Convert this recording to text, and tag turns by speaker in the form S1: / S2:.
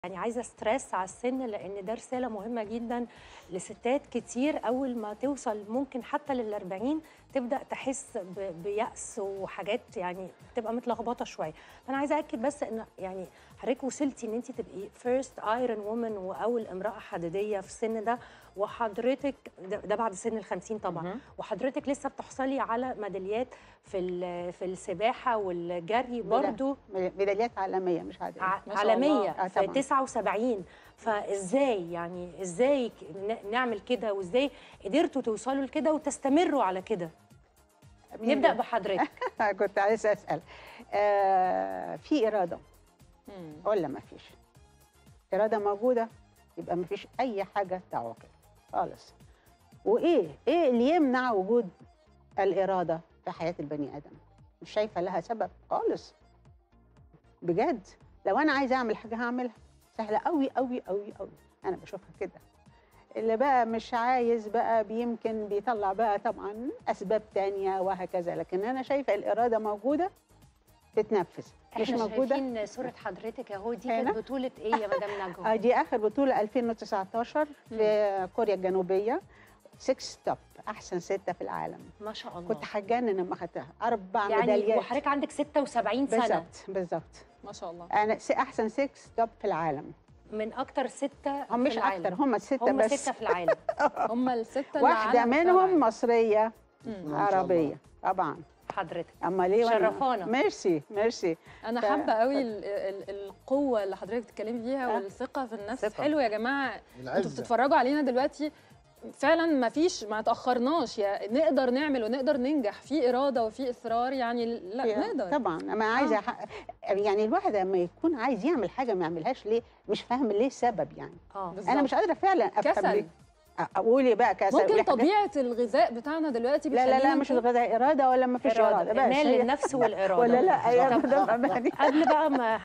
S1: يعني عايزه ستريس على السن لان ده رساله مهمه جدا لستات كتير اول ما توصل ممكن حتى لل 40 تبدا تحس ب- بيأس وحاجات يعني تبقى متلخبطه شويه فانا عايزه اكد بس ان يعني حضرتك وصلتي ان انت تبقي فيرست ايرون وومن واول امراه حديديه في السن ده وحضرتك ده, ده بعد سن ال 50 طبعا
S2: مهم.
S1: وحضرتك لسه بتحصلي على ميداليات في ال- في السباحه والجري برضو
S2: ميداليات عالميه مش عاديه
S1: ع-
S3: ما شاء الله.
S1: عالميه
S2: آه
S1: في
S2: طبعاً.
S1: 79 فازاي يعني ازاي ك- ن- نعمل كده وازاي قدرتوا توصلوا لكده وتستمروا على كده
S2: مين
S1: نبدا
S2: اللي-
S1: بحضرتك
S2: كنت عايزه اسال آه في اراده
S3: مم.
S2: ولا ما فيش اراده موجوده يبقى ما فيش اي حاجه تعوقك خالص وايه ايه اللي يمنع وجود الاراده في حياه البني ادم مش شايفه لها سبب خالص بجد لو انا عايزه اعمل حاجه هعملها سهله قوي قوي قوي قوي انا بشوفها كده اللي بقى مش عايز بقى بيمكن بيطلع بقى طبعا اسباب تانية وهكذا لكن انا شايفه الاراده موجوده تتنفذ مش
S1: احنا
S2: موجوده
S1: شايفين صوره حضرتك اهو دي
S2: هنا؟
S1: كانت بطوله ايه يا مدام نجوى
S2: آه، دي اخر بطوله 2019 في كوريا الجنوبيه 6 ستوب احسن سته في العالم
S1: ما شاء الله
S2: كنت هتجنن لما خدتها اربع
S1: يعني
S2: ميداليات
S1: وحضرتك عندك 76 سنه
S2: بالظبط بالظبط
S3: ما شاء الله
S2: انا س- احسن 6 ستوب في العالم
S1: من اكتر سته
S2: هم
S1: في
S2: مش
S1: العالم.
S2: اكتر هم السته
S1: هم
S2: بس
S1: سته في العالم
S3: هم الستة اللي
S2: واحده
S3: على
S2: منهم
S3: مستوى
S2: مصريه
S3: مم.
S4: ما شاء الله.
S2: عربيه طبعا
S1: حضرتك
S2: اما ليه وأنا-
S1: شرفانا.
S2: ميرسي ميرسي
S3: انا
S2: ف-
S3: حابه قوي ال- ال- القوه اللي حضرتك بتتكلمي بيها
S2: آه.
S3: والثقه في النفس
S2: ثقة.
S3: حلو يا جماعه انتوا
S4: العزه
S3: بتتفرجوا علينا دلوقتي فعلا ما فيش ما تاخرناش يا نقدر نعمل ونقدر ننجح في اراده وفي اصرار يعني لا
S2: فيها.
S3: نقدر
S2: طبعا انا عايزه
S3: آه.
S2: أحقق- يعني الواحد لما يكون عايز يعمل حاجه ما يعملهاش ليه مش فاهم ليه السبب يعني
S1: اه
S3: بالظبط.
S2: انا مش قادره فعلا افهم
S3: كسل.
S2: ليه أ- اقولي بقى كسل
S3: ممكن
S2: قولي حاجات-
S3: طبيعه الغذاء بتاعنا دلوقتي
S2: لا لا لا
S3: بيخلينا
S2: مش
S3: نكون-
S2: الغذاء اراده ولا ما فيش
S1: اراده
S2: اراده بس
S1: المال
S2: هي-
S1: للنفس والاراده
S2: ولا لا يا
S1: طب
S2: مدام أماني.
S1: قبل بقى ما